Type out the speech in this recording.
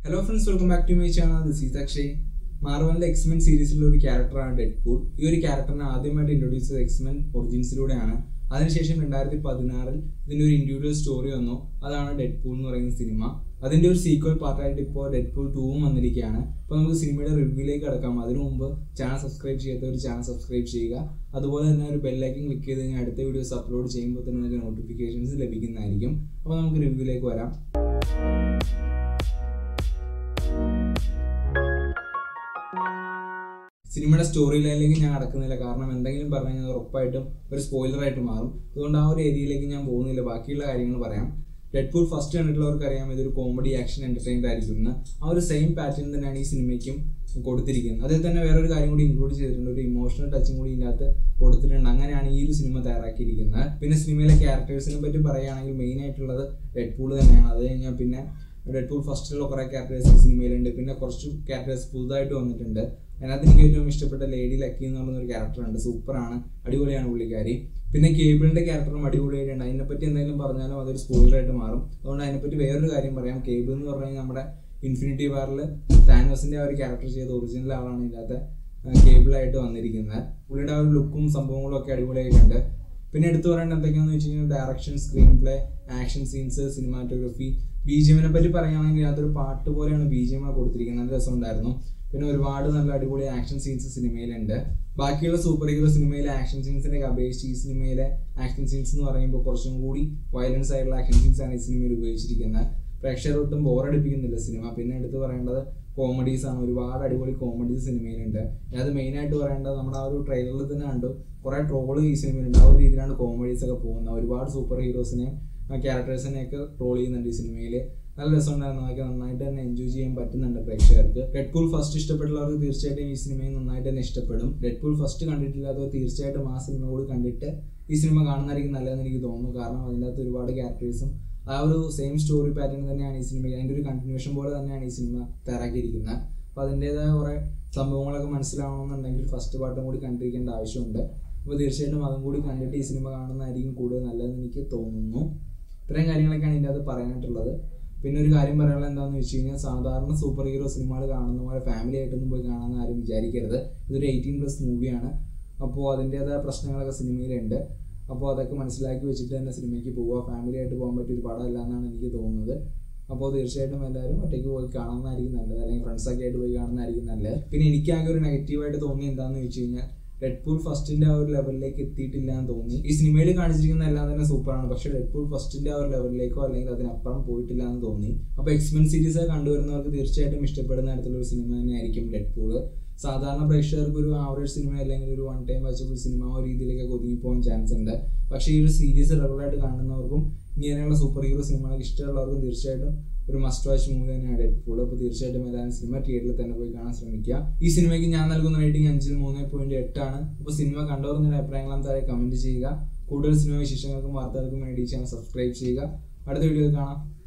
hello friends welcome back to my channel this is Akshay മാർവലിന്റെ X Men സീരീസിലുള്ള ഒരു ക്യാരക്ടറാണ് ഡെഡ്പൂൾ ഈ ഒരു ക്യാരക്ടറിനെ ആദ്യമായിട്ട് ഇൻട്രൊഡ്യൂസ് ചെയ്തത് എക്സ്മെൻ ഒറിജിൻസിലൂടെയാണ് അതിനുശേഷം രണ്ടായിരത്തി പതിനാറിൽ ഇതിന്റെ ഒരു ഇൻഡിവിജ്വൽ സ്റ്റോറി വന്നു അതാണ് ഡെഡ്പൂൾ എന്ന് പറയുന്ന സിനിമ അതിന്റെ ഒരു സീക്വൽ പാർട്ടായിട്ട് ഇപ്പോൾ ഡെഡ്പൂൾ ടൂവും വന്നിരിക്കുകയാണ് അപ്പോൾ നമുക്ക് സിനിമയുടെ റിവ്യൂയിലേക്ക് കിടക്കാം അതിനു മുമ്പ് ചാനൽ സബ്സ്ക്രൈബ് ചെയ്യാത്ത ഒരു ചാനൽ സബ്സ്ക്രൈബ് ചെയ്യുക അതുപോലെ തന്നെ ഒരു ബെല്ലൈക്കൻ ക്ലിക്ക് ചെയ്ത് കഴിഞ്ഞാൽ അടുത്ത വീഡിയോസ് അപ്ലോഡ് ചെയ്യുമ്പോൾ തന്നെ നിങ്ങൾക്ക് നോട്ടിഫിക്കേഷൻസ് ലഭിക്കുന്നതായിരിക്കും അപ്പോൾ നമുക്ക് റിവ്യൂയിലേക്ക് വരാം സിനിമയുടെ സ്റ്റോറി ലൈനിലേക്ക് ഞാൻ കടക്കുന്നില്ല കാരണം എന്തെങ്കിലും പറഞ്ഞു കഴിഞ്ഞാൽ അത് ഉറപ്പായിട്ടും ഒരു സ്പോയിലറായിട്ട് മാറും അതുകൊണ്ട് ആ ഒരു ഏരിയയിലേക്ക് ഞാൻ പോകുന്നില്ല ബാക്കിയുള്ള കാര്യങ്ങൾ പറയാം ഡെഡ്പൂൾ ഫസ്റ്റ് കണ്ടിട്ടുള്ളവർക്ക് അറിയാം ഇതൊരു കോമഡി ആക്ഷൻ എന്റർടൈൻഡ് ആയിരിക്കും എന്ന് ആ ഒരു സെയിം പാറ്റേൺ തന്നെയാണ് ഈ സിനിമയ്ക്കും കൊടുത്തിരിക്കുന്നത് അതിൽ തന്നെ വേറൊരു കാര്യം കൂടി ഇൻക്ലൂഡ് ചെയ്തിട്ടുണ്ട് ഒരു ഇമോഷണൽ ടച്ചും കൂടി ഇതിനകത്ത് കൊടുത്തിട്ടുണ്ട് അങ്ങനെയാണ് ഈ ഒരു സിനിമ തയ്യാറാക്കിയിരിക്കുന്നത് പിന്നെ സിനിമയിലെ ക്യാരക്ടേഴ്സിനെ പറ്റി പറയുകയാണെങ്കിൽ മെയിൻ ആയിട്ടുള്ളത് ഡെഡ്പൂൾ തന്നെയാണ് അത് കഴിഞ്ഞാൽ പിന്നെ ഡെഡ്പൂൾ ഫസ്റ്റിലുള്ള കുറേ ക്യാരക്ടേഴ്സ് സിനിമയിലുണ്ട് പിന്നെ കുറച്ച് ക്യാരക്ടേഴ്സ് പുതുതായിട്ട് വന്നിട്ടുണ്ട് അതിനകത്ത് എനിക്ക് ഏറ്റവും ഇഷ്ടപ്പെട്ട ലേഡി ലക്കി എന്ന് പറയുന്ന ഒരു ക്യാരക്ടറുണ്ട് സൂപ്പറാണ് അടിപൊളിയാണ് പുള്ളിക്കാരി പിന്നെ കേബിളിന്റെ ക്യാരക്ടറും അടിപൊളിയായിട്ടുണ്ട് അതിനെപ്പറ്റി എന്തെങ്കിലും പറഞ്ഞാലും അതൊരു സ്പോയിലറായിട്ട് മാറും അതുകൊണ്ട് അതിനെപ്പറ്റി വേറൊരു കാര്യം പറയാം കേബിൾ എന്ന് പറഞ്ഞു കഴിഞ്ഞാൽ നമ്മുടെ ഇൻഫിനിറ്റി വാറിൽ താനോസിന്റെ ആ ഒരു ക്യാരക്ടർ ചെയ്ത ഒറിജിനൽ ആളാണ് ഇതിനകത്ത് കേബിളായിട്ട് വന്നിരിക്കുന്നത് പുള്ളിയുടെ ആ ഒരു ലുക്കും സംഭവങ്ങളും ഒക്കെ അടിപൊളിയായിട്ടുണ്ട് പിന്നെ എടുത്തു പറയേണ്ടത് എന്തൊക്കെയാണെന്ന് വെച്ച് കഴിഞ്ഞാൽ direction screen play action scenes cinematography B G എമ്മിനെ പറ്റി പറയുകയാണെങ്കിൽ അതൊരു പാട്ട് പോലെയാണ് ബി ജി എം കൊടുത്തിരിക്കുന്നത് നല്ല രസമുണ്ടായിരുന്നു പിന്നെ ഒരുപാട് നല്ല അടിപൊളി ആക്ഷൻ സീൻസ് സിനിമയിലുണ്ട് ബാക്കിയുള്ള സൂപ്പർ ഹീറോ സിനിമയിലെ ആക്ഷൻ സീൻസിനെ അപേക്ഷിച്ച് ഈ സിനിമയിലെ ആക്ഷൻ സീൻസ് എന്ന് പറയുമ്പോൾ കുറച്ചും കൂടി വയലൻസ് ആയിട്ടുള്ള ആക്ഷൻ സീൻസ് ആണ് ഈ സിനിമയിൽ ഉപയോഗിച്ചിരിക്കുന്നത് പ്രേക്ഷകർ ഒട്ടും ബോറടിപ്പിക്കുന്നില്ല സിനിമ പിന്നെ എടുത്ത് പറയേണ്ടത് കോമഡീസ് ആണ് ഒരുപാട് അടിപൊളി കോമഡീസ് സിനിമയിലുണ്ട് അത് മെയിൻ ആയിട്ട് പറയേണ്ടത് നമ്മുടെ ആ ഒരു ട്രെയിലറിൽ തന്നെ കണ്ടു കുറെ ട്രോള് ഈ സിനിമയിലുണ്ട് ആ ഒരു രീതിയിലാണ് കോമഡീസ് ഒക്കെ പോകുന്നത് ഒരുപാട് സൂപ്പർ ഹീറോസിനെ ക്യാരക്ടേഴ്സിനെ ഒക്കെ ട്രോൾ ചെയ്യുന്നുണ്ട് ഈ സിനിമയിൽ നല്ല രസമുണ്ടായിരുന്നു അതൊക്കെ നന്നായിട്ട് തന്നെ എൻജോയ് ചെയ്യാൻ പറ്റുന്നുണ്ട് പ്രേക്ഷകർക്ക് റെഡ് പൂൾ ഫസ്റ്റ് ഇഷ്ടപ്പെട്ടുള്ളവർക്ക് തീർച്ചയായിട്ടും ഈ സിനിമയെ നന്നായിട്ട് തന്നെ ഇഷ്ടപ്പെടും റെഡ് പൂൾ ഫസ്റ്റ് കണ്ടിട്ടില്ലാത്തവർ തീർച്ചയായിട്ടും ആ സിനിമ കൂടി കണ്ടിട്ട് ഈ സിനിമ കാണുന്നതായിരിക്കും നല്ലതെന്ന് എനിക്ക് തോന്നുന്നു കാരണം അതിൻ്റെ അകത്ത് ഒരുപാട് ക്യാരക്ടേഴ്സും ആ ഒരു സെയിം സ്റ്റോറി പാറ്റേൺ തന്നെയാണ് ഈ സിനിമ അതിൻ്റെ ഒരു കണ്ടിന്യൂഷൻ പോലെ തന്നെയാണ് ഈ സിനിമ തയ്യാറാക്കിയിരിക്കുന്നത് അപ്പോൾ അതിൻ്റെതായ കുറേ സംഭവങ്ങളൊക്കെ മനസ്സിലാവണമെന്നുണ്ടെങ്കിൽ ഫസ്റ്റ് പാർട്ടും കൂടി കണ്ടിരിക്കേണ്ട ആവശ്യമുണ്ട് അപ്പോൾ തീർച്ചയായിട്ടും അതും കൂടി കണ്ടിട്ട് ഈ സിനിമ കാണുന്നതായിരിക്കും കൂടുതൽ നല്ലതെന്ന് എനിക്ക് തോന്നുന്നു ഇത്രയും കാര്യങ്ങളൊക്കെയാണ് ഇതിൻ്റെ അകത്ത് പറയാനായിട്ടുള്ളത് പിന്നെ ഒരു കാര്യം പറയാനുള്ളത് എന്താണെന്ന് വെച്ച് കഴിഞ്ഞാൽ സാധാരണ സൂപ്പർ ഹീറോ സിനിമകൾ കാണുന്ന പോലെ ഫാമിലി ആയിട്ടൊന്നും പോയി കാണാമെന്ന് ആരും വിചാരിക്കരുത് ഇതൊരു എയ്റ്റീൻ പ്ലസ് മൂവിയാണ് അപ്പോൾ അതിൻ്റെതായ പ്രശ്നങ്ങളൊക്കെ സിനിമയിലുണ്ട് അപ്പോൾ അതൊക്കെ മനസ്സിലാക്കി വെച്ചിട്ട് തന്നെ സിനിമയ്ക്ക് പോവുക ഫാമിലി ആയിട്ട് പോകാൻ പറ്റിയ ഒരു പടമല്ല എന്നാണ് എനിക്ക് തോന്നുന്നത് അപ്പോൾ തീർച്ചയായിട്ടും എല്ലാവരും ഒറ്റയ്ക്ക് പോയി കാണുന്നതായിരിക്കും നല്ലത് അല്ലെങ്കിൽ ഫ്രണ്ട്സൊക്കെ ആയിട്ട് പോയി കാണുന്നതായിരിക്കും നല്ലത് പിന്നെ എനിക്കാകെ ഒരു നെഗറ്റീവായിട്ട് തോന്നി എന്താണെന്ന് വെച്ച് കഴിഞ്ഞാൽ ഡെഡ്പൂൾ ഫസ്റ്റിന്റെ ആ ഒരു ലെവലിലേക്ക് എത്തിയിട്ടില്ല എന്ന് തോന്നി ഈ സിനിമയിൽ കാണിച്ചിരിക്കുന്ന എല്ലാം തന്നെ സൂപ്പറാണ് പക്ഷെ ഡെഡ്പൂൾ ഫസ്റ്റിന്റെ ആ ഒരു ലെവലിലേക്കോ അല്ലെങ്കിൽ അതിനപ്പുറം പോയിട്ടില്ല എന്ന് തോന്നി അപ്പൊ എക്സ്മെൻ സീരീസ് കണ്ടുവരുന്നവർക്ക് തീർച്ചയായിട്ടും ഇഷ്ടപ്പെടുന്ന തരത്തിലുള്ള ഒരു സിനിമ തന്നെയായിരിക്കും ഡെഡ്പൂള് സാധാരണ പ്രേക്ഷകർക്ക് ഒരു ആവറേജ് സിനിമ അല്ലെങ്കിൽ ഒരു വൺ ടൈം വാച്ചബിൾ സിനിമ ആ രീതിയിലേക്ക് ഒതുങ്ങി പോകാൻ ചാൻസ് ഉണ്ട് പക്ഷേ ഈ ഒരു സീരീസ് റെഗുലറായിട്ട് കാണുന്നവർക്കും ഇങ്ങനെയുള്ള സൂപ്പർ ഹീറോ സിനിമകളൊക്കെ ഇഷ്ടമുള്ളവർക്കും തീർച്ചയായിട്ടും ഒരു മസ്റ്റ് വാച്ച് മൂവി തന്നെയാണ് ഡെഡ്പൂൾ അപ്പോൾ തീർച്ചയായിട്ടും എല്ലാവരും സിനിമ തിയേറ്ററിൽ തന്നെ പോയി കാണാൻ ശ്രമിക്കുക ഈ സിനിമയ്ക്ക് ഞാൻ നൽകുന്ന റേറ്റിംഗ് അഞ്ചിൽ മൂന്ന് പോയിന്റ് എട്ടാണ് അപ്പോൾ സിനിമ കണ്ടവർ നിങ്ങളുടെ അഭിപ്രായങ്ങളും താഴെ കമന്റ് ചെയ്യുക കൂടുതൽ സിനിമ വിശേഷങ്ങൾക്കും വാർത്തകൾക്കും വേണ്ടി ചാനൽ സബ്സ്ക്രൈബ് ചെയ്യുക അടുത്ത വീഡിയോയിൽ കാണാം